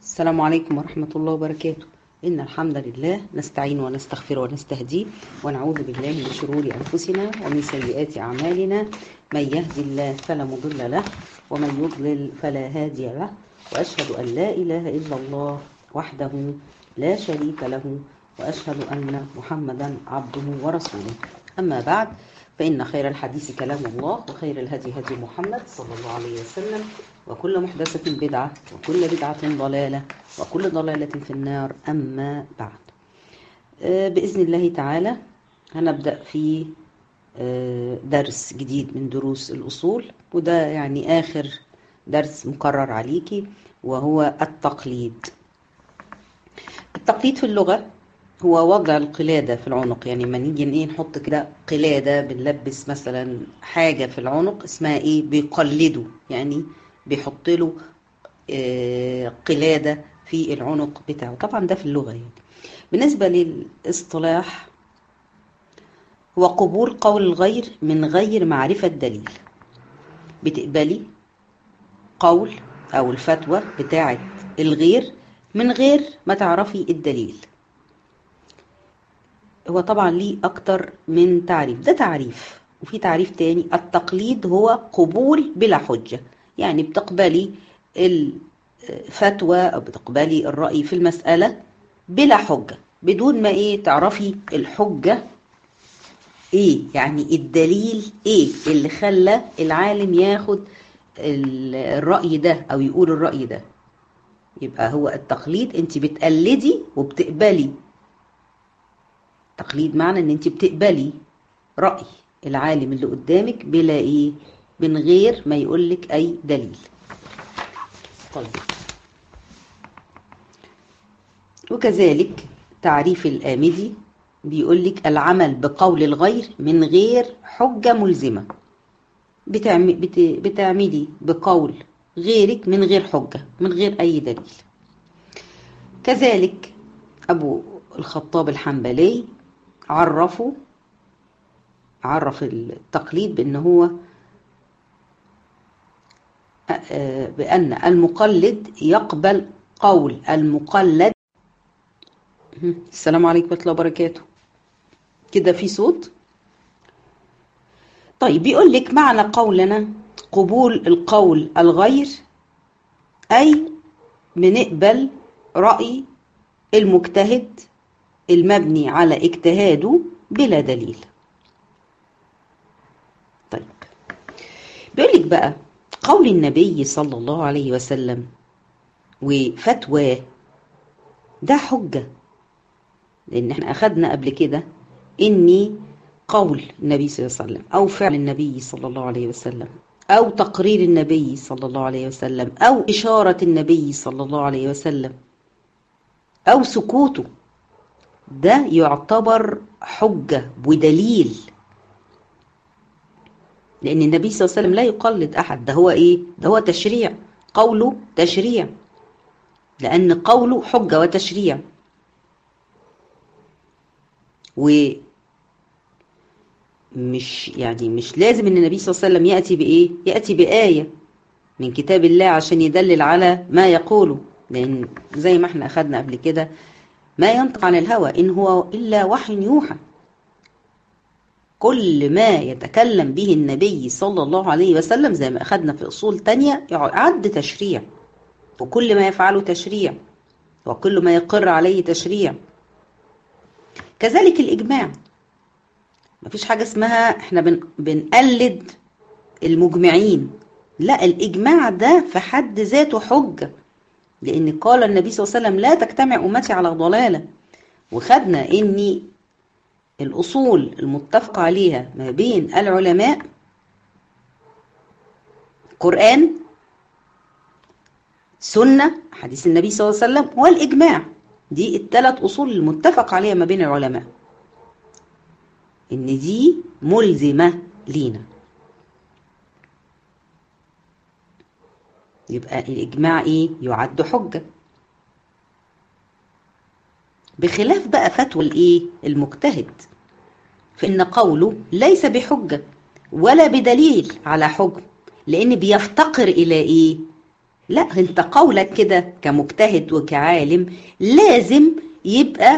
السلام عليكم ورحمة الله وبركاته إن الحمد لله نستعين ونستغفر ونستهدي ونعوذ بالله من شرور أنفسنا ومن سيئات أعمالنا من يهدي الله فلا مضل له ومن يضلل فلا هادي له وأشهد أن لا إله إلا الله وحده لا شريك له وأشهد أن محمدا عبده ورسوله أما بعد فإن خير الحديث كلام الله وخير الهدي هدي محمد صلى الله عليه وسلم وكل محدثة بدعة وكل بدعة ضلالة وكل ضلالة في النار أما بعد بإذن الله تعالى هنبدأ في درس جديد من دروس الأصول وده يعني آخر درس مقرر عليكي وهو التقليد التقليد في اللغة هو وضع القلادة في العنق يعني لما نيجي ايه نحط كده قلادة بنلبس مثلا حاجة في العنق اسمها ايه بيقلدوا يعني بيحط له آه قلادة في العنق بتاعه طبعا ده في اللغة يعني بالنسبة للاصطلاح هو قبول قول الغير من غير معرفة دليل بتقبلي قول او الفتوى بتاعة الغير من غير ما تعرفي الدليل هو طبعا ليه أكتر من تعريف ده تعريف وفي تعريف تاني التقليد هو قبول بلا حجة يعني بتقبلي الفتوى أو بتقبلي الرأي في المسألة بلا حجة بدون ما إيه تعرفي الحجة إيه يعني الدليل إيه اللي خلى العالم ياخد الرأي ده أو يقول الرأي ده يبقى هو التقليد انت بتقلدي وبتقبلي تقليد معنى ان انت بتقبلي رأي العالم اللي قدامك بلا ايه من غير ما يقولك اي دليل طيب وكذلك تعريف الآمدي بيقولك العمل بقول الغير من غير حجة ملزمة بتعملي بقول غيرك من غير حجة من غير أي دليل كذلك أبو الخطاب الحنبلي عرفوا عرف التقليد بأن هو بأن المقلد يقبل قول المقلد السلام عليكم ورحمة الله وبركاته كده في صوت طيب بيقول لك معنى قولنا قبول القول الغير أي بنقبل رأي المجتهد المبني على اجتهاده بلا دليل طيب بيقول لك بقى قول النبي صلى الله عليه وسلم وفتواه ده حجة لأن احنا أخدنا قبل كده إني قول النبي صلى الله عليه وسلم أو فعل النبي صلى الله عليه وسلم أو تقرير النبي صلى الله عليه وسلم أو إشارة النبي صلى الله عليه وسلم أو سكوته ده يعتبر حجة ودليل لأن النبي صلى الله عليه وسلم لا يقلد أحد ده هو إيه؟ ده هو تشريع قوله تشريع لأن قوله حجة وتشريع و مش يعني مش لازم ان النبي صلى الله عليه وسلم ياتي بايه ياتي بايه من كتاب الله عشان يدلل على ما يقوله لان زي ما احنا اخدنا قبل كده ما ينطق عن الهوى ان هو الا وحي يوحى كل ما يتكلم به النبي صلى الله عليه وسلم زي ما اخدنا في اصول تانية يعد تشريع وكل ما يفعله تشريع وكل ما يقر عليه تشريع كذلك الاجماع مفيش حاجة اسمها احنا بن بنقلد المجمعين لا الإجماع ده في حد ذاته حجة لأن قال النبي صلى الله عليه وسلم لا تجتمع أمتي على ضلالة وخدنا إن الأصول المتفق عليها ما بين العلماء قرآن سنة حديث النبي صلى الله عليه وسلم والإجماع دي الثلاث أصول المتفق عليها ما بين العلماء ان دي ملزمة لينا يبقى الإجماع إيه؟ يعد حجة بخلاف بقى فتوى الإيه؟ المجتهد فإن قوله ليس بحجة ولا بدليل على حكم لأن بيفتقر إلى إيه؟ لا انت قولك كده كمجتهد وكعالم لازم يبقى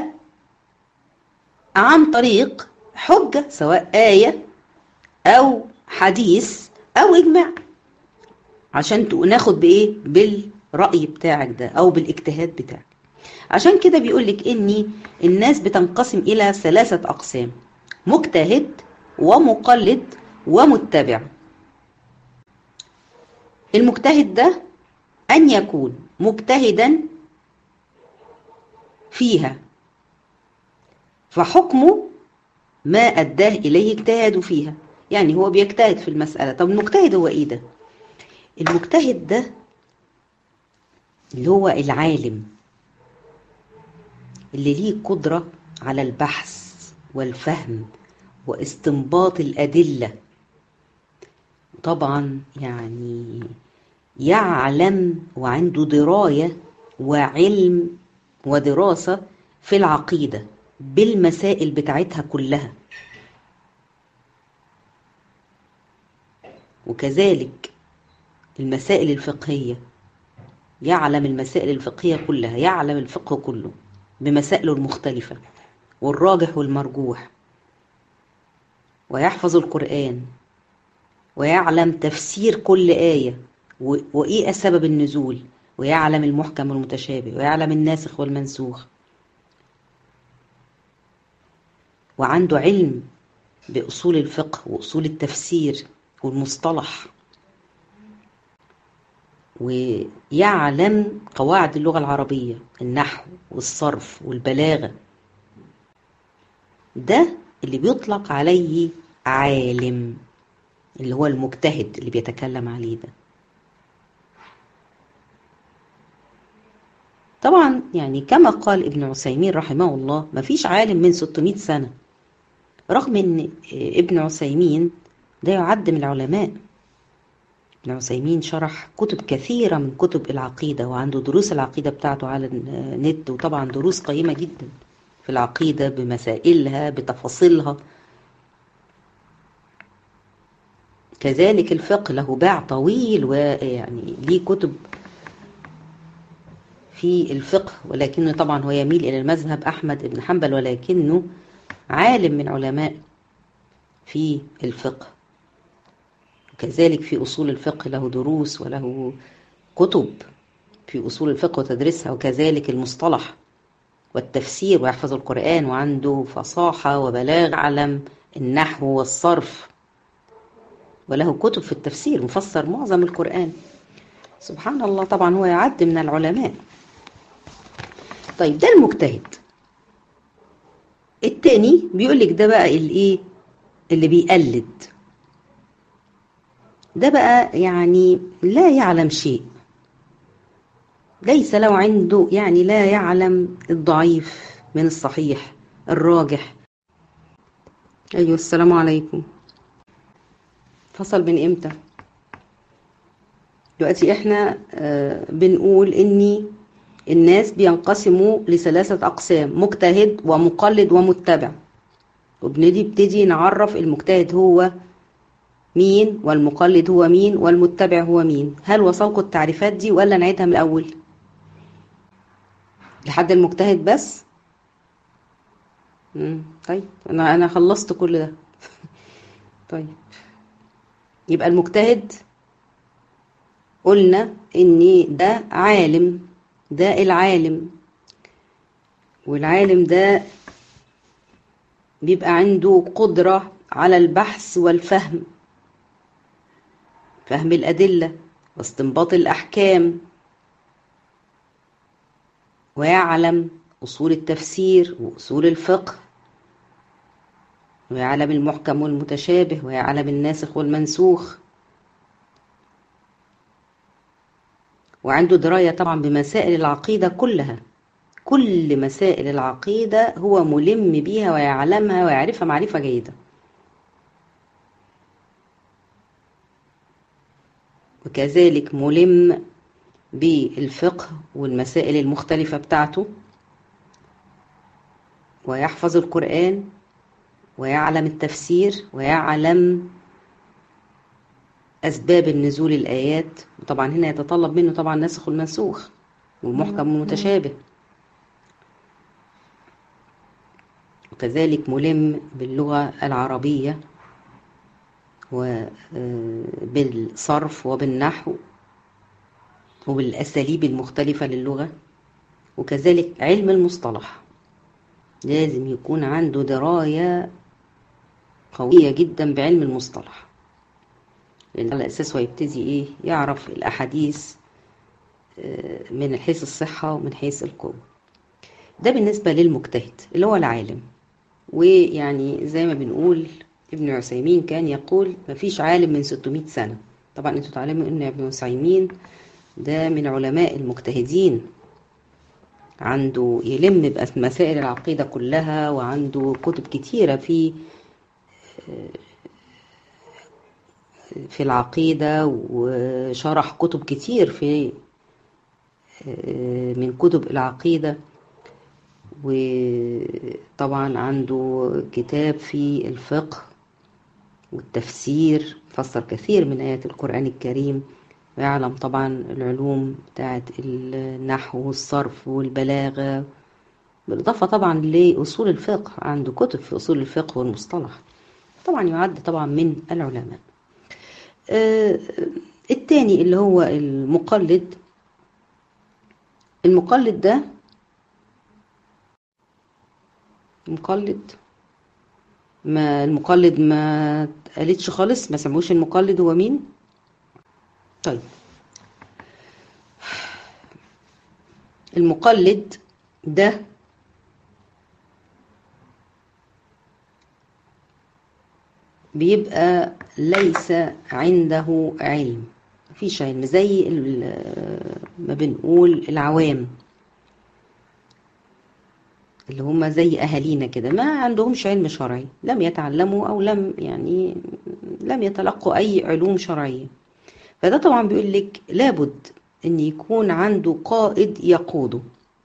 عن طريق حجة سواء آية أو حديث أو إجماع عشان ناخد بإيه بالرأي بتاعك ده أو بالاجتهاد بتاعك عشان كده بيقولك إني الناس بتنقسم إلى ثلاثة أقسام مجتهد ومقلد ومتبع المجتهد ده أن يكون مجتهدا فيها فحكمه ما أداه إليه اجتهاد فيها يعني هو بيجتهد في المسألة طب المجتهد هو إيه ده؟ المجتهد ده اللي هو العالم اللي ليه قدرة على البحث والفهم واستنباط الأدلة طبعا يعني يعلم وعنده دراية وعلم ودراسة في العقيدة بالمسائل بتاعتها كلها وكذلك المسائل الفقهية يعلم المسائل الفقهية كلها يعلم الفقه كله بمسائله المختلفة والراجح والمرجوح ويحفظ القرآن ويعلم تفسير كل آية وإيه سبب النزول ويعلم المحكم والمتشابه ويعلم الناسخ والمنسوخ وعنده علم بأصول الفقه وأصول التفسير والمصطلح ويعلم قواعد اللغة العربية النحو والصرف والبلاغة ده اللي بيطلق عليه عالم اللي هو المجتهد اللي بيتكلم عليه ده طبعا يعني كما قال ابن عثيمين رحمه الله ما فيش عالم من 600 سنة رغم ان ابن عثيمين ده يعد من العلماء ابن عثيمين شرح كتب كثيرة من كتب العقيدة وعنده دروس العقيدة بتاعته على النت وطبعا دروس قيمة جدا في العقيدة بمسائلها بتفاصيلها كذلك الفقه له باع طويل ويعني ليه كتب في الفقه ولكنه طبعا هو يميل إلى المذهب أحمد بن حنبل ولكنه عالم من علماء في الفقه وكذلك في أصول الفقه له دروس وله كتب في أصول الفقه وتدريسها وكذلك المصطلح والتفسير ويحفظ القرآن وعنده فصاحة وبلاغ علم النحو والصرف وله كتب في التفسير مفسر معظم القرآن سبحان الله طبعا هو يعد من العلماء طيب ده المجتهد التاني بيقول لك ده بقى الايه اللي بيقلد ده بقى يعني لا يعلم شيء ليس له عنده يعني لا يعلم الضعيف من الصحيح الراجح ايوه السلام عليكم فصل من امتى دلوقتي احنا آه بنقول اني الناس بينقسموا لثلاثة أقسام مجتهد ومقلد ومتبع وبنبتدي نعرف المجتهد هو مين والمقلد هو مين والمتبع هو مين هل وصلكم التعريفات دي ولا نعيدها من الأول لحد المجتهد بس مم. طيب أنا أنا خلصت كل ده طيب يبقى المجتهد قلنا ان ده عالم ده العالم والعالم ده بيبقى عنده قدرة على البحث والفهم فهم الأدلة واستنباط الأحكام ويعلم أصول التفسير وأصول الفقه ويعلم المحكم والمتشابه ويعلم الناسخ والمنسوخ وعنده دراية طبعا بمسائل العقيدة كلها كل مسائل العقيدة هو ملم بيها ويعلمها ويعرفها معرفة جيدة وكذلك ملم بالفقه والمسائل المختلفة بتاعته ويحفظ القرآن ويعلم التفسير ويعلم أسباب النزول الآيات طبعا هنا يتطلب منه طبعا نسخ المنسوخ والمحكم والمتشابه وكذلك ملم باللغة العربية وبالصرف وبالنحو وبالأساليب المختلفة للغة وكذلك علم المصطلح لازم يكون عنده دراية قوية جدا بعلم المصطلح لأن على أساسه هيبتدي إيه يعرف الأحاديث من حيث الصحة ومن حيث القوة ده بالنسبة للمجتهد اللي هو العالم ويعني زي ما بنقول ابن عثيمين كان يقول مفيش عالم من 600 سنة طبعا انتوا تعلموا ان ابن عثيمين ده من علماء المجتهدين عنده يلم بمسائل العقيدة كلها وعنده كتب كتيرة في في العقيدة وشرح كتب كتير في من كتب العقيدة وطبعا عنده كتاب في الفقه والتفسير فسر كثير من آيات القرآن الكريم ويعلم طبعا العلوم بتاعت النحو والصرف والبلاغة بالإضافة طبعا لأصول الفقه عنده كتب في أصول الفقه والمصطلح طبعا يعد طبعا من العلماء آه التاني اللي هو المقلد المقلد ده مقلد ما المقلد ما قالتش خالص ما سمعوش المقلد هو مين طيب المقلد ده بيبقى ليس عنده علم مفيش علم زي ما بنقول العوام اللي هم زي أهالينا كده ما عندهمش علم شرعي لم يتعلموا أو لم يعني لم يتلقوا أي علوم شرعية فده طبعا بيقول لك لابد أن يكون عنده قائد يقوده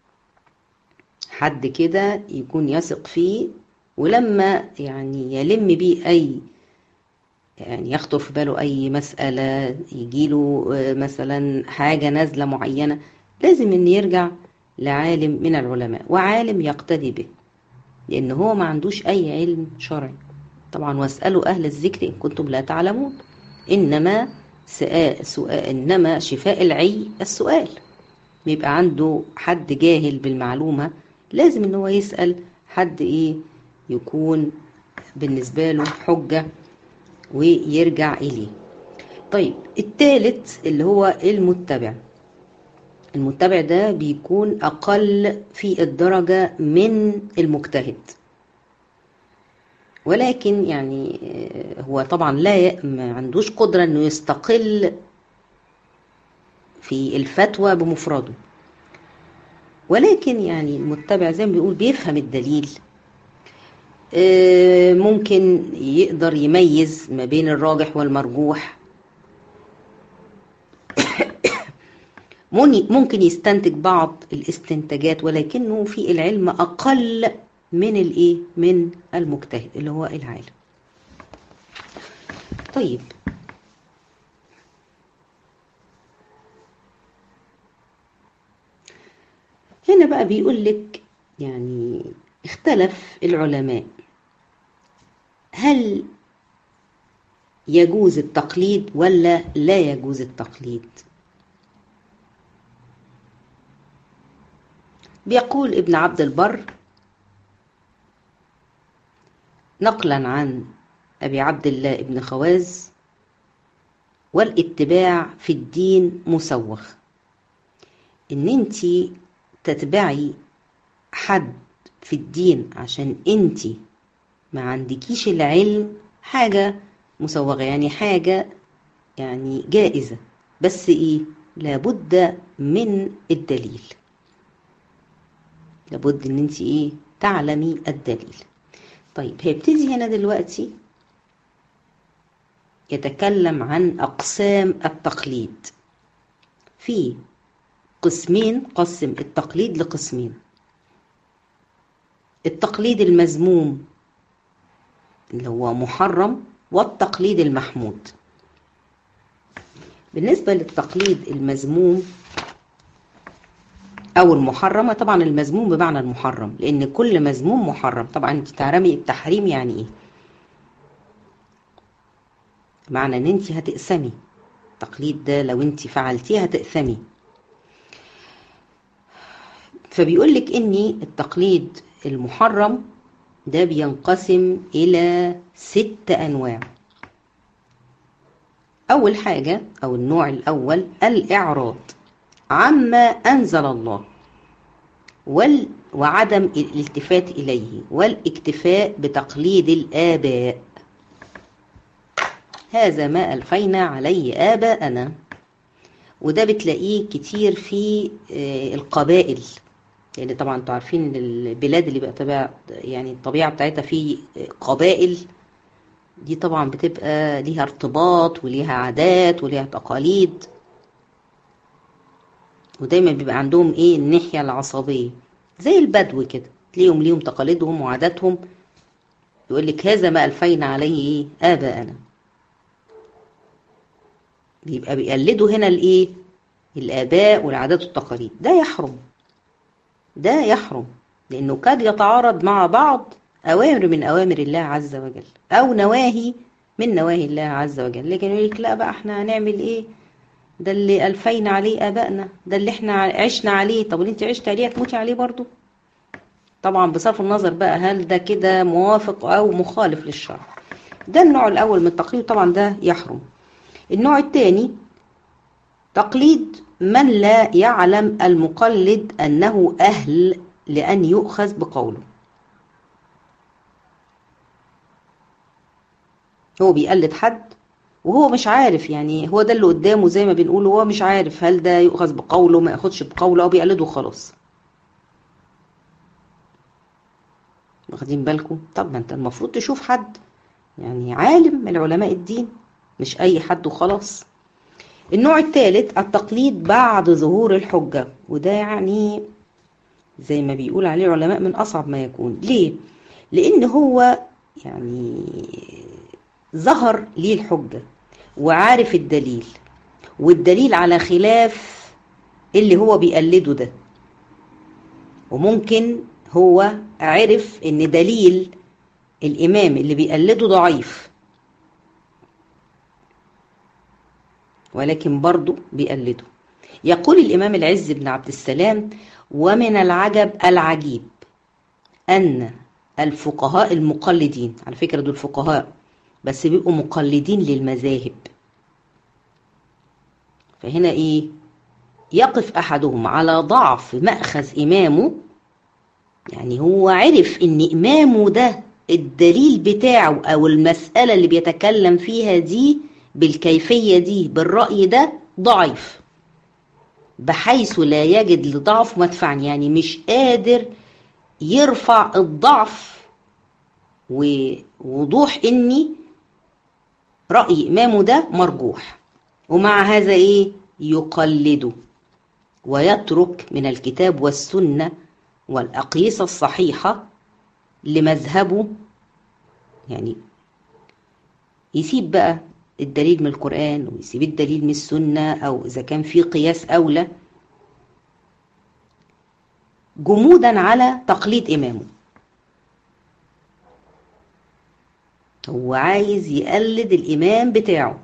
حد كده يكون يثق فيه ولما يعني يلم بيه أي يعني يخطر في باله أي مسألة يجيله مثلا حاجة نازلة معينة لازم أن يرجع لعالم من العلماء وعالم يقتدي به لأن هو ما عندوش أي علم شرعي طبعا واسألوا أهل الذكر إن كنتم لا تعلمون إنما سؤال, سؤال إنما شفاء العي السؤال بيبقى عنده حد جاهل بالمعلومة لازم إن هو يسأل حد إيه يكون بالنسبة له حجة ويرجع إليه طيب الثالث اللي هو المتبع المتبع ده بيكون أقل في الدرجة من المجتهد ولكن يعني هو طبعا لا ما عندوش قدرة انه يستقل في الفتوى بمفرده ولكن يعني المتبع زي ما بيقول بيفهم الدليل ممكن يقدر يميز ما بين الراجح والمرجوح ممكن يستنتج بعض الاستنتاجات ولكنه في العلم أقل من الايه من المجتهد اللي هو العالم طيب هنا بقى بيقول لك يعني اختلف العلماء هل يجوز التقليد ولا لا يجوز التقليد بيقول ابن عبد البر نقلا عن أبي عبد الله ابن خواز والاتباع في الدين مسوغ ان انت تتبعي حد في الدين عشان انت ما عندكيش العلم حاجة مسوغة يعني حاجة يعني جائزة بس ايه لابد من الدليل لابد ان انت ايه تعلمي الدليل طيب هيبتدي هنا دلوقتي يتكلم عن أقسام التقليد في قسمين قسم التقليد لقسمين التقليد المذموم اللي هو محرم والتقليد المحمود بالنسبة للتقليد المذموم أو المحرمة طبعا المذموم بمعنى المحرم لأن كل مذموم محرم طبعا أنت تعلمي التحريم يعني إيه معنى أن أنت هتقسمي التقليد ده لو أنت فعلتيه هتقسمي فبيقول لك إن التقليد المحرم ده بينقسم إلى ست أنواع أول حاجة أو النوع الأول الإعراض عما أنزل الله وال وعدم الالتفات إليه والاكتفاء بتقليد الآباء هذا ما ألفينا عليه آباءنا وده بتلاقيه كتير في القبائل لأن يعني طبعا انتوا عارفين ان البلاد اللي بقى تبع يعني الطبيعة بتاعتها في قبائل دي طبعا بتبقى ليها ارتباط وليها عادات وليها تقاليد ودايما بيبقى عندهم ايه الناحية العصبية زي البدو كده تلاقيهم ليهم تقاليدهم وعاداتهم يقول لك هذا ما ألفينا عليه ايه آباءنا بيبقى بيقلدوا هنا الايه الآباء والعادات والتقاليد ده يحرم ده يحرم لأنه قد يتعارض مع بعض أوامر من أوامر الله عز وجل أو نواهي من نواهي الله عز وجل لكن يقول لك لا بقى احنا هنعمل ايه ده اللي ألفينا عليه آبائنا ده اللي احنا عشنا عليه طب اللي انت عشت عليه هتموتي عليه برضو طبعا بصرف النظر بقى هل ده كده موافق أو مخالف للشرع ده النوع الأول من التقليد طبعا ده يحرم النوع الثاني تقليد من لا يعلم المقلد أنه أهل لأن يؤخذ بقوله هو بيقلد حد وهو مش عارف يعني هو ده اللي قدامه زي ما بنقول هو مش عارف هل ده يؤخذ بقوله ما ياخدش بقوله أو بيقلده خلاص واخدين بالكم طب ما انت المفروض تشوف حد يعني عالم من علماء الدين مش أي حد وخلاص النوع الثالث التقليد بعد ظهور الحجة وده يعني زي ما بيقول عليه العلماء من أصعب ما يكون ليه؟ لأن هو يعني ظهر ليه الحجة وعارف الدليل والدليل على خلاف اللي هو بيقلده ده وممكن هو عرف ان دليل الإمام اللي بيقلده ضعيف ولكن برضه بيقلده يقول الإمام العز بن عبد السلام ومن العجب العجيب أن الفقهاء المقلدين على فكرة دول فقهاء بس بيبقوا مقلدين للمذاهب فهنا إيه يقف أحدهم على ضعف مأخذ إمامه يعني هو عرف إن إمامه ده الدليل بتاعه أو المسألة اللي بيتكلم فيها دي بالكيفية دي بالرأي ده ضعيف بحيث لا يجد لضعف مدفعا يعني مش قادر يرفع الضعف ووضوح اني رأي إمامه ده مرجوح ومع هذا ايه يقلده ويترك من الكتاب والسنة والأقيسة الصحيحة لمذهبه يعني يسيب بقى الدليل من القرآن ويسيب الدليل من السنة أو إذا كان في قياس أولى جمودا على تقليد إمامه هو عايز يقلد الإمام بتاعه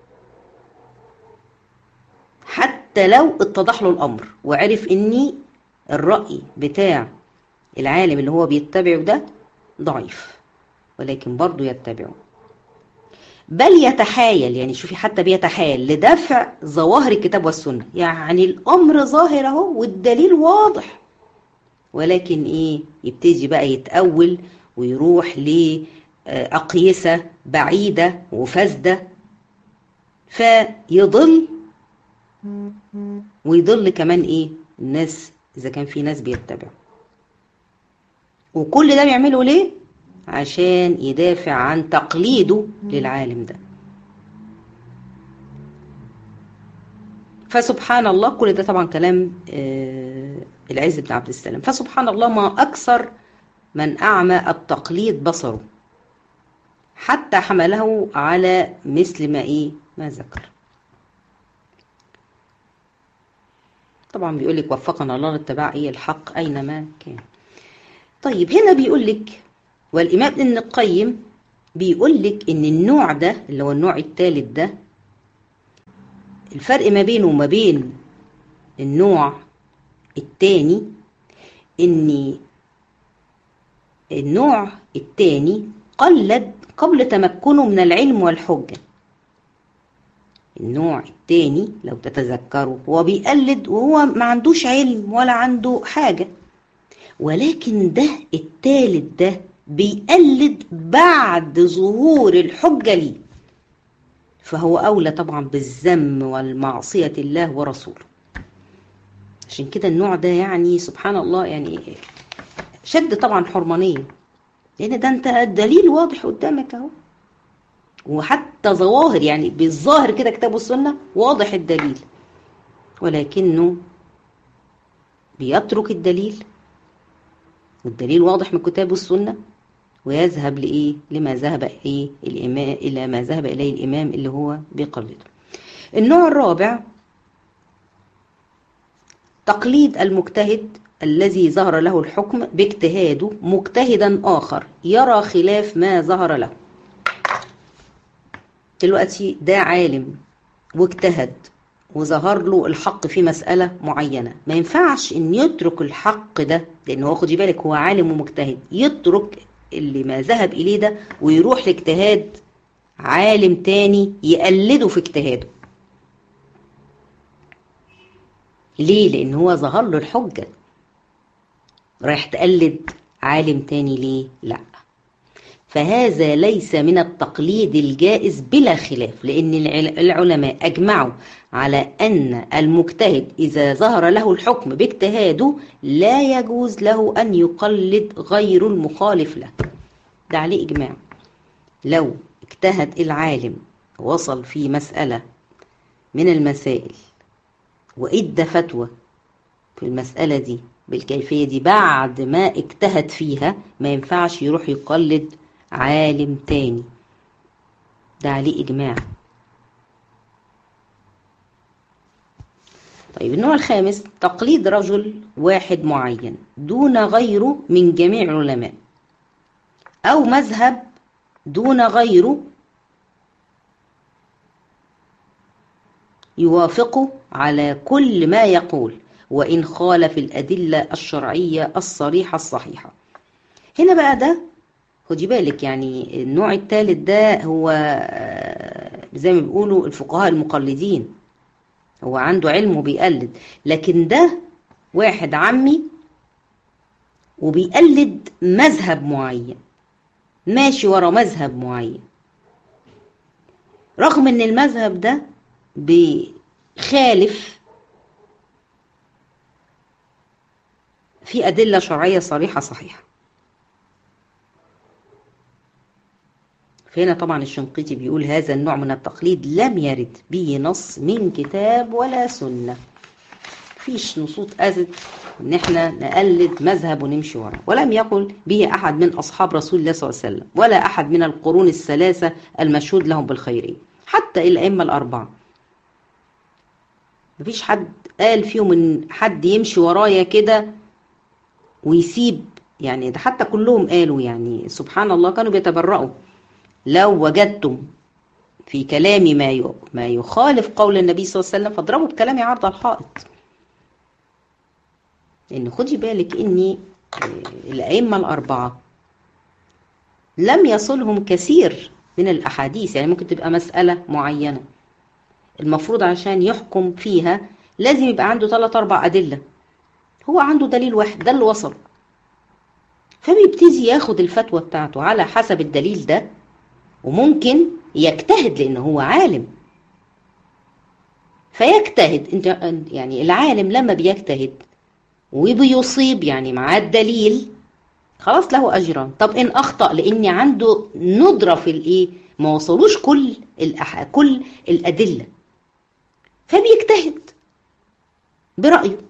حتى لو اتضح له الأمر وعرف إني الرأي بتاع العالم اللي هو بيتبعه ده ضعيف ولكن برضه يتبعه بل يتحايل يعني شوفي حتى بيتحايل لدفع ظواهر الكتاب والسنة يعني الأمر ظاهر اهو والدليل واضح ولكن إيه يبتدي بقى يتأول ويروح لأقيسة بعيدة وفاسدة فيضل ويضل كمان إيه الناس إذا كان في ناس بيتبعوا وكل ده بيعمله ليه عشان يدافع عن تقليده للعالم ده فسبحان الله كل ده طبعا كلام العز بن عبد السلام فسبحان الله ما أكثر من أعمى التقليد بصره حتى حمله على مثل ما إيه ما ذكر طبعا بيقول لك وفقنا الله لاتباع ايه الحق اينما كان طيب هنا بيقول لك والامام ابن القيم بيقول لك ان النوع ده اللي هو النوع الثالث ده الفرق ما بينه وما بين النوع الثاني ان النوع الثاني قلد قبل تمكنه من العلم والحجه النوع الثاني لو تتذكروا هو بيقلد وهو ما عندوش علم ولا عنده حاجه ولكن ده الثالث ده بيقلد بعد ظهور الحجه ليه فهو اولى طبعا بالذم والمعصيه الله ورسوله عشان كده النوع ده يعني سبحان الله يعني شد طبعا حرمانيه لان ده انت الدليل واضح قدامك اهو وحتى ظواهر يعني بالظاهر كده كتاب السنه واضح الدليل ولكنه بيترك الدليل والدليل واضح من كتاب السنه ويذهب لايه لما ذهب ايه الامام الى ما ذهب اليه الامام اللي هو بيقلده النوع الرابع تقليد المجتهد الذي ظهر له الحكم باجتهاده مجتهدا آخر يرى خلاف ما ظهر له دلوقتي ده عالم واجتهد وظهر له الحق في مسألة معينة ما ينفعش ان يترك الحق ده لان هو خدي بالك هو عالم ومجتهد يترك اللي ما ذهب اليه ده ويروح لاجتهاد عالم تاني يقلده في اجتهاده ليه لان هو ظهر له الحجه رايح تقلد عالم تاني ليه لا فهذا ليس من التقليد الجائز بلا خلاف لان العلماء اجمعوا على ان المجتهد اذا ظهر له الحكم باجتهاده لا يجوز له ان يقلد غير المخالف له ده عليه اجماع لو اجتهد العالم وصل في مساله من المسائل وادى فتوى في المساله دي بالكيفيه دي بعد ما اجتهد فيها ما ينفعش يروح يقلد عالم تاني ده عليه اجماع طيب النوع الخامس تقليد رجل واحد معين دون غيره من جميع العلماء او مذهب دون غيره يوافقه على كل ما يقول وإن خالف الأدلة الشرعية الصريحة الصحيحة هنا بقى ده خدي بالك يعني النوع الثالث ده هو زي ما بيقولوا الفقهاء المقلدين هو عنده علم وبيقلد لكن ده واحد عمي وبيقلد مذهب معين ماشي ورا مذهب معين رغم ان المذهب ده بخالف في أدلة شرعية صريحة صحيحة فهنا طبعا الشنقيطي بيقول هذا النوع من التقليد لم يرد به نص من كتاب ولا سنة فيش نصوص أذت ان احنا نقلد مذهب ونمشي وراه ولم يقل به احد من اصحاب رسول الله صلى الله عليه وسلم ولا احد من القرون الثلاثه المشهود لهم بالخيريه حتى الائمه الاربعه مفيش حد قال فيهم ان حد يمشي ورايا كده ويسيب يعني ده حتى كلهم قالوا يعني سبحان الله كانوا بيتبرؤوا لو وجدتم في كلامي ما ما يخالف قول النبي صلى الله عليه وسلم فاضربوا بكلامي عرض الحائط لان خدي بالك اني الائمه الاربعه لم يصلهم كثير من الاحاديث يعني ممكن تبقى مساله معينه المفروض عشان يحكم فيها لازم يبقى عنده ثلاث اربع ادله هو عنده دليل واحد ده اللي وصل فبيبتدي ياخد الفتوى بتاعته على حسب الدليل ده وممكن يجتهد لان هو عالم فيجتهد انت يعني العالم لما بيجتهد وبيصيب يعني معاه الدليل خلاص له اجران طب ان اخطا لان عنده ندره في الايه ما وصلوش كل الأح... كل الادله فبيجتهد برايه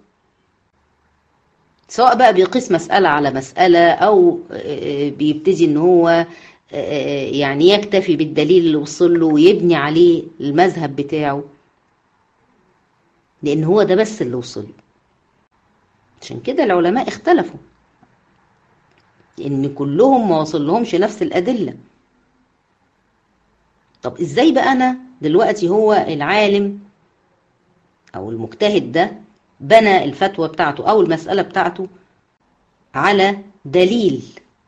سواء بقى بيقيس مسألة على مسألة أو بيبتدي إن هو يعني يكتفي بالدليل اللي وصل له ويبني عليه المذهب بتاعه لأن هو ده بس اللي وصل له عشان كده العلماء اختلفوا ان كلهم ما وصل لهمش نفس الادله طب ازاي بقى انا دلوقتي هو العالم او المجتهد ده بنى الفتوى بتاعته او المساله بتاعته على دليل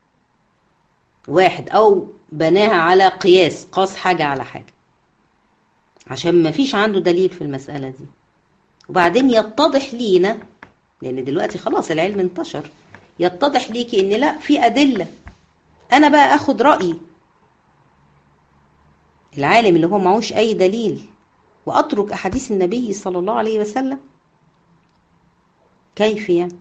واحد او بناها على قياس قاس حاجه على حاجه عشان ما فيش عنده دليل في المساله دي وبعدين يتضح لينا لان دلوقتي خلاص العلم انتشر يتضح ليكي ان لا في ادله انا بقى اخد رايي العالم اللي هو معهوش اي دليل واترك احاديث النبي صلى الله عليه وسلم كيف يعني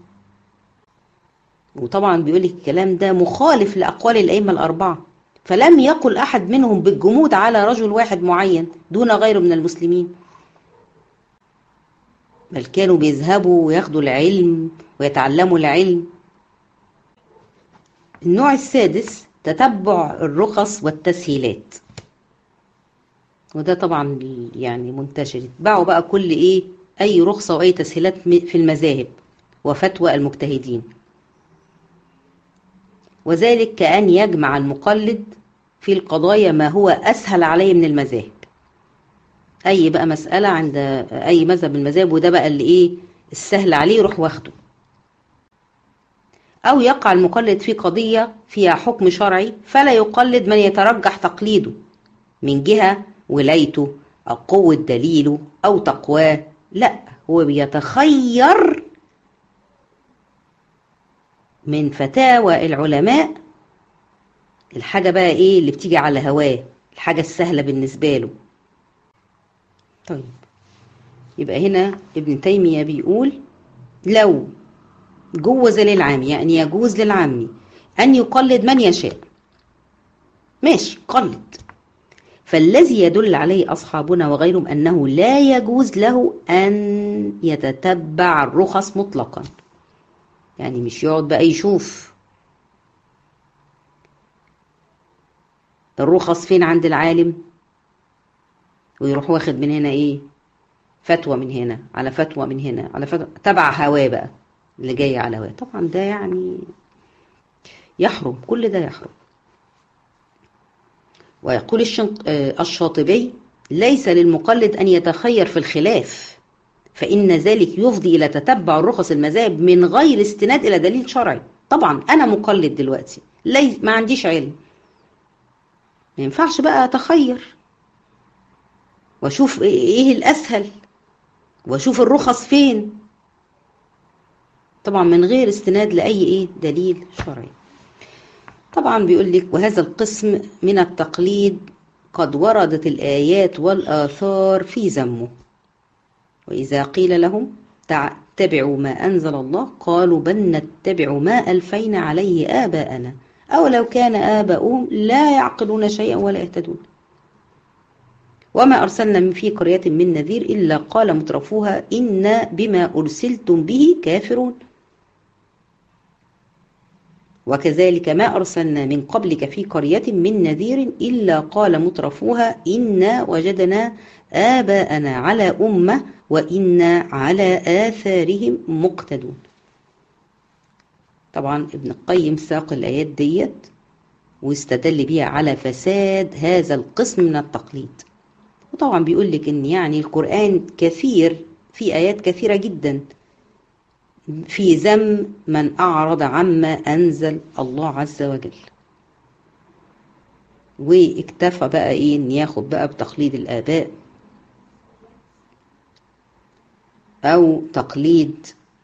وطبعا بيقول لك الكلام ده مخالف لاقوال الائمه الاربعه فلم يقل احد منهم بالجمود على رجل واحد معين دون غيره من المسلمين بل كانوا بيذهبوا وياخدوا العلم ويتعلموا العلم النوع السادس تتبع الرخص والتسهيلات وده طبعا يعني منتشر يتبعوا بقى كل ايه اي رخصه واي تسهيلات في المذاهب وفتوى المجتهدين وذلك كأن يجمع المقلد في القضايا ما هو أسهل عليه من المذاهب أي بقى مسألة عند أي مذهب من المذاهب وده بقى اللي إيه السهل عليه يروح واخده أو يقع المقلد في قضية فيها حكم شرعي فلا يقلد من يترجح تقليده من جهة ولايته أو قوة دليله أو تقواه لا هو بيتخير من فتاوى العلماء الحاجة بقى ايه اللي بتيجي على هواه الحاجة السهلة بالنسبة له طيب يبقى هنا ابن تيمية بيقول لو جوز للعام يعني يجوز للعام أن يقلد من يشاء ماشي قلد فالذي يدل عليه أصحابنا وغيرهم أنه لا يجوز له أن يتتبع الرخص مطلقاً يعني مش يقعد بقى يشوف الرخص فين عند العالم ويروح واخد من هنا ايه فتوى من هنا على فتوى من هنا على فتوى تبع هواه بقى اللي جاي على هواه طبعا ده يعني يحرم كل ده يحرم ويقول الشاطبي ليس للمقلد أن يتخير في الخلاف فإن ذلك يفضي إلى تتبع الرخص المذاهب من غير استناد إلى دليل شرعي طبعا أنا مقلد دلوقتي لي ما عنديش علم ما ينفعش بقى أتخير وأشوف إيه الأسهل وأشوف الرخص فين طبعا من غير استناد لأي إيه دليل شرعي طبعا بيقول لك وهذا القسم من التقليد قد وردت الآيات والآثار في ذمه وإذا قيل لهم اتبعوا ما أنزل الله قالوا بل نتبع ما ألفينا عليه آباءنا أو لو كان آباؤهم لا يعقلون شيئا ولا يهتدون وما أرسلنا من في قرية من نذير إلا قال مترفوها إنا بما أرسلتم به كافرون وكذلك ما أرسلنا من قبلك في قرية من نذير إلا قال مترفوها إنا وجدنا آباءنا على أمة وإنا على آثارهم مقتدون طبعا ابن القيم ساق الآيات ديت واستدل بيها على فساد هذا القسم من التقليد وطبعا بيقول لك ان يعني القرآن كثير في آيات كثيرة جدا في ذم من أعرض عما أنزل الله عز وجل واكتفى بقى ايه ان ياخد بقى بتقليد الآباء أو تقليد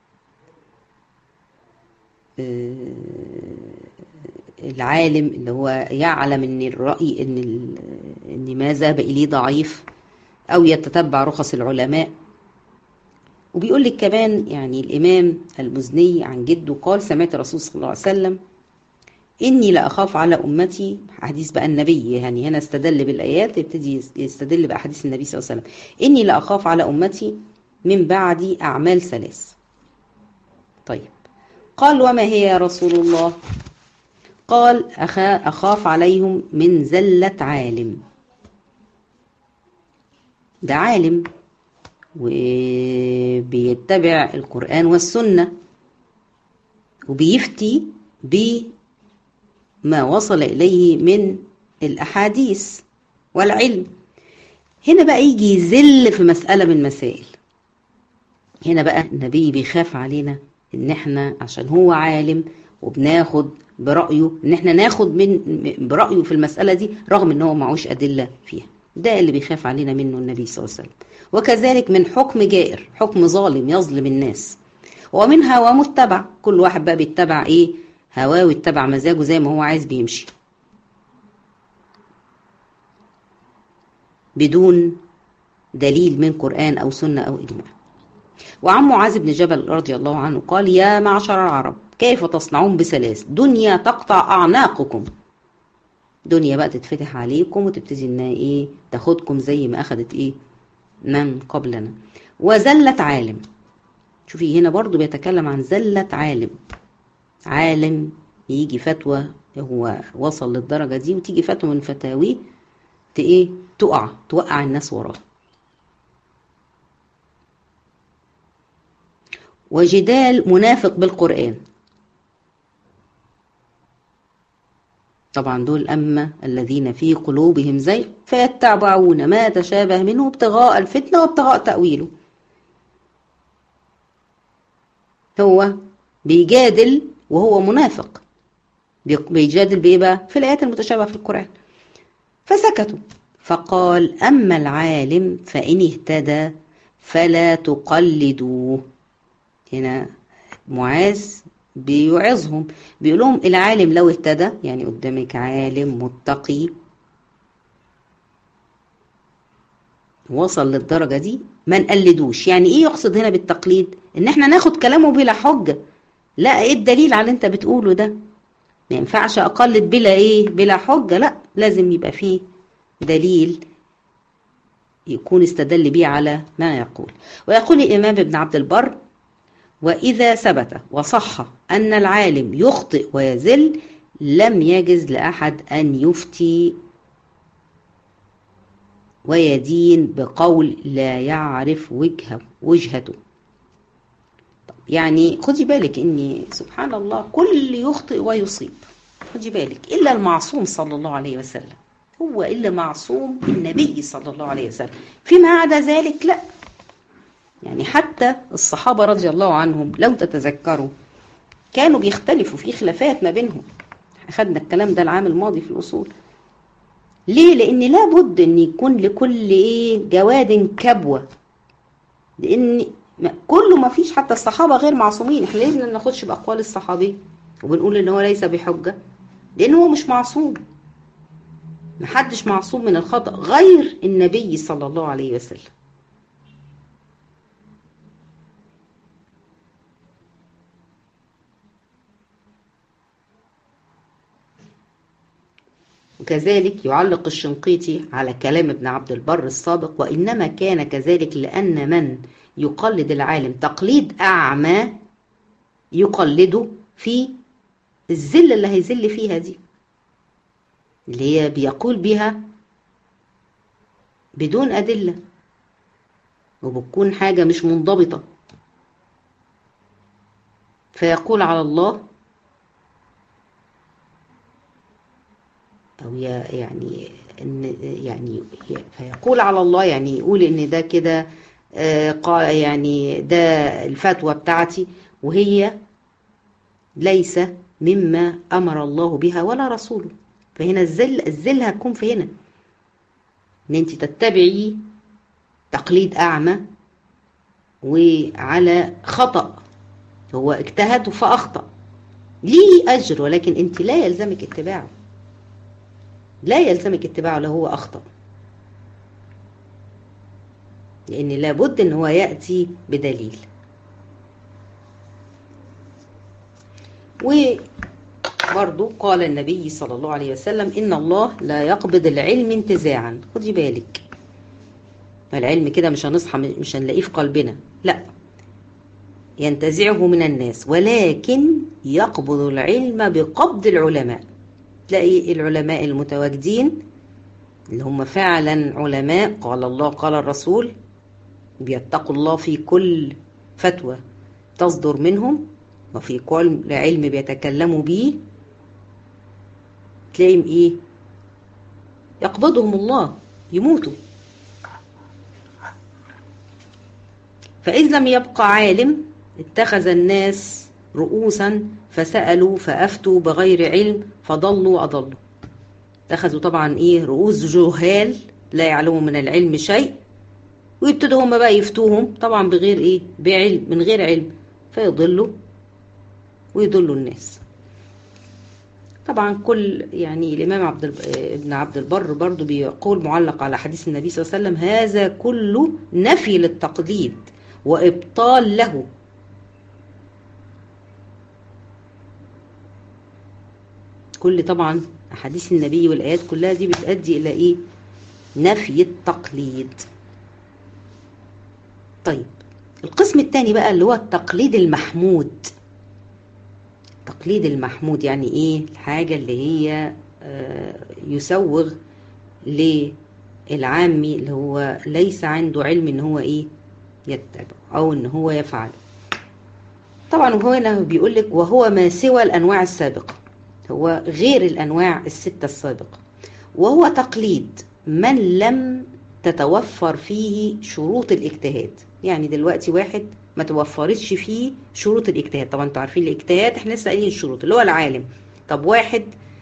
العالم اللي هو يعلم ان الرأي ان ان ما ذهب اليه ضعيف او يتتبع رخص العلماء وبيقول لك كمان يعني الامام المزني عن جده قال سمعت الرسول صلى الله عليه وسلم اني لاخاف على امتي حديث بقى النبي يعني هنا استدل بالايات يبتدي يستدل باحاديث النبي صلى الله عليه وسلم اني لاخاف على امتي من بعد اعمال ثلاث طيب قال وما هي يا رسول الله قال أخا أخاف عليهم من زلة عالم ده عالم وبيتبع القرآن والسنة وبيفتي بما وصل إليه من الأحاديث والعلم هنا بقى يجي يذل في مسألة من المسائل هنا بقى النبي بيخاف علينا ان احنا عشان هو عالم وبناخد برأيه ان احنا ناخد من برأيه في المسألة دي رغم ان هو معوش أدلة فيها ده اللي بيخاف علينا منه النبي صلى الله عليه وسلم وكذلك من حكم جائر حكم ظالم يظلم الناس ومن هوى متبع كل واحد بقى بيتبع ايه هواه ويتبع مزاجه زي ما هو عايز بيمشي بدون دليل من قرآن أو سنة أو إجماع وعن معاذ بن جبل رضي الله عنه قال يا معشر العرب كيف تصنعون بثلاث دنيا تقطع أعناقكم دنيا بقى تتفتح عليكم وتبتدي انها ايه تاخدكم زي ما اخدت ايه من قبلنا وزلة عالم شوفي هنا برضو بيتكلم عن زلة عالم عالم يجي فتوى هو وصل للدرجة دي وتيجي فتوى من فتاويه ايه تقع توقع الناس وراه وجدال منافق بالقرآن طبعا دول أما الذين في قلوبهم زي فيتبعون ما تشابه منه ابتغاء الفتنة وابتغاء تأويله هو بيجادل وهو منافق بيجادل بإيه بقى؟ في الآيات المتشابهة في القرآن فسكتوا فقال أما العالم فإن اهتدى فلا تقلدوه هنا معاذ بيوعظهم بيقول لهم العالم لو اهتدى يعني قدامك عالم متقي وصل للدرجة دي ما نقلدوش يعني ايه يقصد هنا بالتقليد ان احنا ناخد كلامه بلا حجة لا ايه الدليل على اللي انت بتقوله ده ما ينفعش اقلد بلا ايه بلا حجة لا لازم يبقى فيه دليل يكون استدل بيه على ما يقول ويقول الإمام ابن عبد البر وإذا ثبت وصح أن العالم يخطئ ويزل لم يجز لأحد أن يفتي ويدين بقول لا يعرف وجهه وجهته يعني خدي بالك ان سبحان الله كل يخطئ ويصيب خدي بالك الا المعصوم صلى الله عليه وسلم هو الا معصوم النبي صلى الله عليه وسلم فيما عدا ذلك لا يعني حتى الصحابه رضي الله عنهم لو تتذكروا كانوا بيختلفوا في خلافات ما بينهم اخذنا الكلام ده العام الماضي في الاصول ليه لان لابد ان يكون لكل ايه جواد كبوه لان كله ما فيش حتى الصحابه غير معصومين احنا ليه ما بناخدش باقوال الصحابي وبنقول ان هو ليس بحجه لان هو مش معصوم محدش معصوم من الخطأ غير النبي صلى الله عليه وسلم وكذلك يعلق الشنقيطي على كلام ابن عبد البر السابق وإنما كان كذلك لأن من يقلد العالم تقليد أعمى يقلده في الذل اللي هيذل فيها دي اللي هي بيقول بها بدون أدلة وبتكون حاجة مش منضبطة فيقول على الله أو يعني إن يعني فيقول على الله يعني يقول إن ده كده يعني ده الفتوى بتاعتي وهي ليس مما أمر الله بها ولا رسوله فهنا الذل الذل هتكون في هنا ان انت تتبعي تقليد اعمى وعلى خطا هو اجتهد فاخطا ليه اجر ولكن انت لا يلزمك اتباعه لا يلزمك اتباعه لو هو اخطا لان لابد ان هو ياتي بدليل و برضو قال النبي صلى الله عليه وسلم إن الله لا يقبض العلم انتزاعا خدي بالك العلم كده مش هنصحى مش هنلاقيه في قلبنا لا ينتزعه من الناس ولكن يقبض العلم بقبض العلماء تلاقي العلماء المتواجدين اللي هم فعلا علماء قال الله قال الرسول بيتقوا الله في كل فتوى تصدر منهم وفي كل علم بيتكلموا بيه تلاقيهم ايه يقبضهم الله يموتوا فإذ لم يبقى عالم اتخذ الناس رؤوسا فسألوا فأفتوا بغير علم فضلوا وأضلوا اتخذوا طبعا ايه رؤوس جهال لا يعلموا من العلم شيء ويبتدوا هم بقى يفتوهم طبعا بغير ايه بعلم من غير علم فيضلوا ويضلوا الناس طبعا كل يعني الامام عبد ابن عبد البر برضو بيقول معلق على حديث النبي صلى الله عليه وسلم هذا كله نفي للتقليد وابطال له كل طبعا احاديث النبي والايات كلها دي بتؤدي الى ايه نفي التقليد طيب القسم الثاني بقى اللي هو التقليد المحمود التقليد المحمود يعني ايه الحاجة اللي هي آه يسوغ للعامي اللي هو ليس عنده علم ان هو ايه يتبع او ان هو يفعل طبعا هو هنا بيقول لك وهو ما سوى الانواع السابقه هو غير الانواع السته السابقه وهو تقليد من لم تتوفر فيه شروط الاجتهاد يعني دلوقتي واحد ما توفرتش فيه شروط الاجتهاد طبعا انتوا عارفين الاجتهاد احنا لسه قايلين الشروط اللي هو العالم طب واحد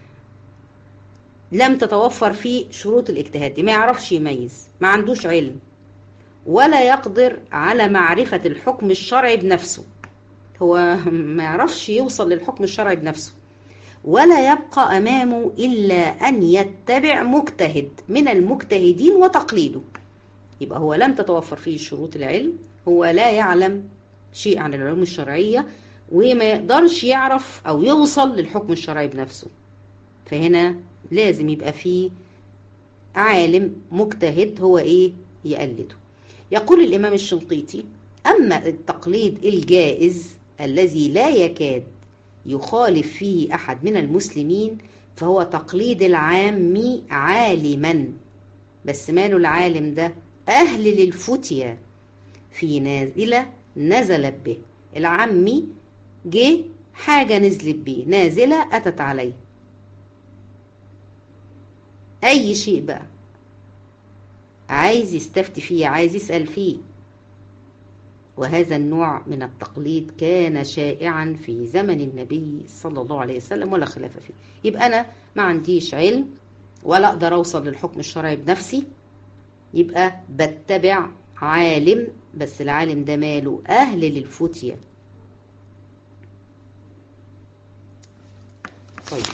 لم تتوفر فيه شروط الاجتهاد ما يعرفش يميز ما عندوش علم ولا يقدر على معرفة الحكم الشرعي بنفسه هو ما يعرفش يوصل للحكم الشرعي بنفسه ولا يبقى أمامه إلا أن يتبع مجتهد من المجتهدين وتقليده يبقى هو لم تتوفر فيه شروط العلم هو لا يعلم شيء عن العلوم الشرعية وما يقدرش يعرف أو يوصل للحكم الشرعي بنفسه فهنا لازم يبقى فيه عالم مجتهد هو إيه يقلده يقول الإمام الشنقيطي أما التقليد الجائز الذي لا يكاد يخالف فيه أحد من المسلمين فهو تقليد العام عالما بس ماله العالم ده أهل للفتية في نازلة نزلت به العمي جه حاجة نزلت بيه نازلة أتت عليه أي شيء بقى عايز يستفتي فيه عايز يسأل فيه وهذا النوع من التقليد كان شائعا في زمن النبي صلى الله عليه وسلم ولا خلاف فيه يبقى أنا ما عنديش علم ولا أقدر أوصل للحكم الشرعي بنفسي يبقى بتبع عالم بس العالم ده ماله أهل للفتية طيب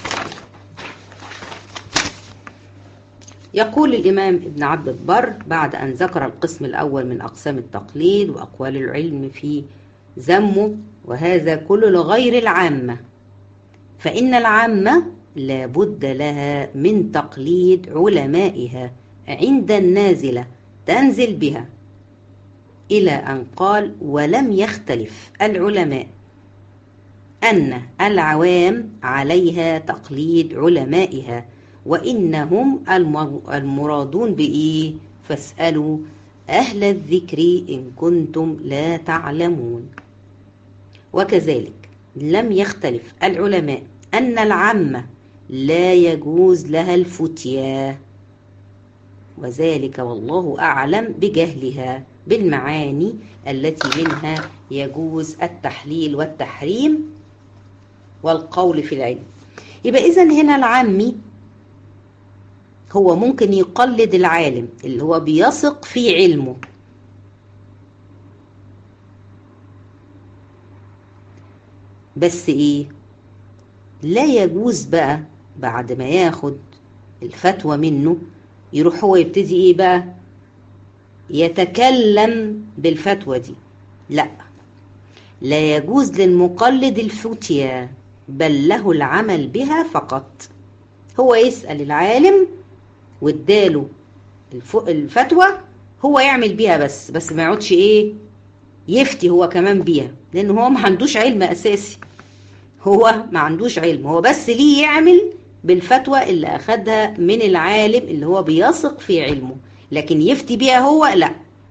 يقول الإمام ابن عبد البر بعد أن ذكر القسم الأول من أقسام التقليد وأقوال العلم في ذمه وهذا كل لغير العامة فإن العامة لا بد لها من تقليد علمائها عند النازلة تنزل بها إلى أن قال ولم يختلف العلماء أن العوام عليها تقليد علمائها وإنهم المرادون بإيه فاسألوا أهل الذكر إن كنتم لا تعلمون وكذلك لم يختلف العلماء أن العامة لا يجوز لها الفتيا وذلك والله أعلم بجهلها بالمعاني التي منها يجوز التحليل والتحريم والقول في العلم يبقى إذا هنا العامي هو ممكن يقلد العالم اللي هو بيثق في علمه بس ايه لا يجوز بقى بعد ما ياخد الفتوى منه يروح هو يبتدي ايه بقى يتكلم بالفتوى دي لا لا يجوز للمقلد الفتيا بل له العمل بها فقط هو يسأل العالم واداله الفتوى هو يعمل بيها بس بس ما يقعدش ايه يفتي هو كمان بيها لان هو ما عندوش علم اساسي هو ما عندوش علم هو بس ليه يعمل بالفتوى اللي اخدها من العالم اللي هو بيثق في علمه لكن يفتي بيها هو لا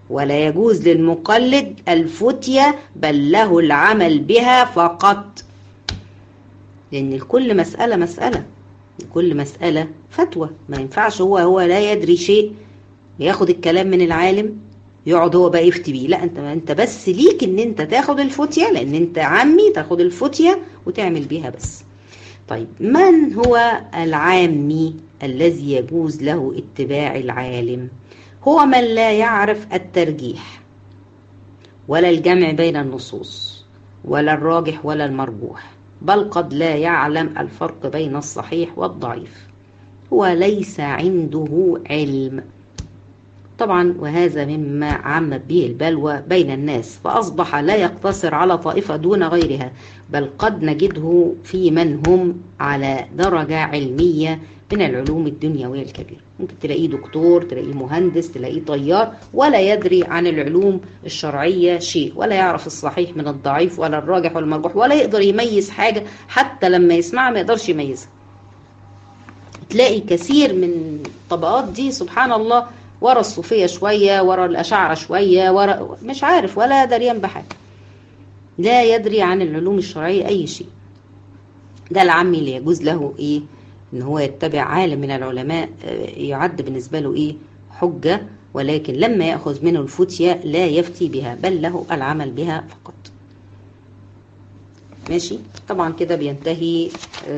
ولا يجوز للمقلد الفتية بل له العمل بها فقط لأن الكل مسألة مسألة كل مسألة فتوى ما ينفعش هو هو لا يدري شيء ياخد الكلام من العالم يقعد هو بقى يفتي بيه لا انت انت بس ليك ان انت تاخد الفتية لان انت عمي تاخد الفتية وتعمل بيها بس طيب من هو العامي الذي يجوز له اتباع العالم هو من لا يعرف الترجيح ولا الجمع بين النصوص ولا الراجح ولا المرجوح بل قد لا يعلم الفرق بين الصحيح والضعيف هو ليس عنده علم طبعا وهذا مما عمت به البلوى بين الناس فأصبح لا يقتصر على طائفة دون غيرها بل قد نجده في من هم على درجة علمية من العلوم الدنيوية الكبيرة ممكن تلاقيه دكتور تلاقيه مهندس تلاقيه طيار ولا يدري عن العلوم الشرعية شيء ولا يعرف الصحيح من الضعيف ولا الراجح ولا المرجوح ولا يقدر يميز حاجة حتى لما يسمعها ما يقدرش يميزها تلاقي كثير من الطبقات دي سبحان الله ورا الصوفية شوية ورا الأشاعرة شوية ورا مش عارف ولا دريان بحاجة لا يدري عن العلوم الشرعية أي شيء ده العمي اللي يجوز له إيه إن هو يتبع عالم من العلماء يعد بالنسبة له إيه حجة ولكن لما يأخذ منه الفتية لا يفتي بها بل له العمل بها فقط ماشي طبعا كده بينتهي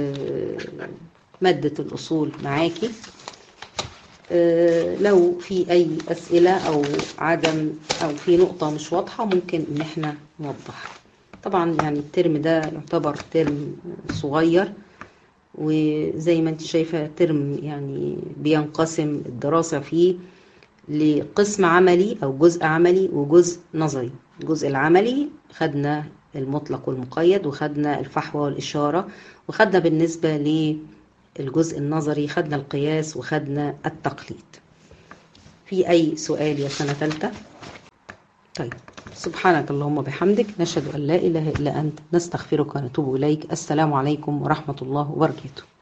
مادة الأصول معاكي لو في أي أسئلة أو عدم أو في نقطة مش واضحة ممكن إن احنا نوضحها طبعا يعني الترم ده يعتبر ترم صغير وزي ما انت شايفة ترم يعني بينقسم الدراسة فيه لقسم عملي أو جزء عملي وجزء نظري الجزء العملي خدنا المطلق والمقيد وخدنا الفحوى والإشارة وخدنا بالنسبة للجزء النظري خدنا القياس وخدنا التقليد في أي سؤال يا سنة ثالثة طيب سبحانك اللهم بحمدك نشهد أن لا إله إلا أنت نستغفرك ونتوب إليك السلام عليكم ورحمة الله وبركاته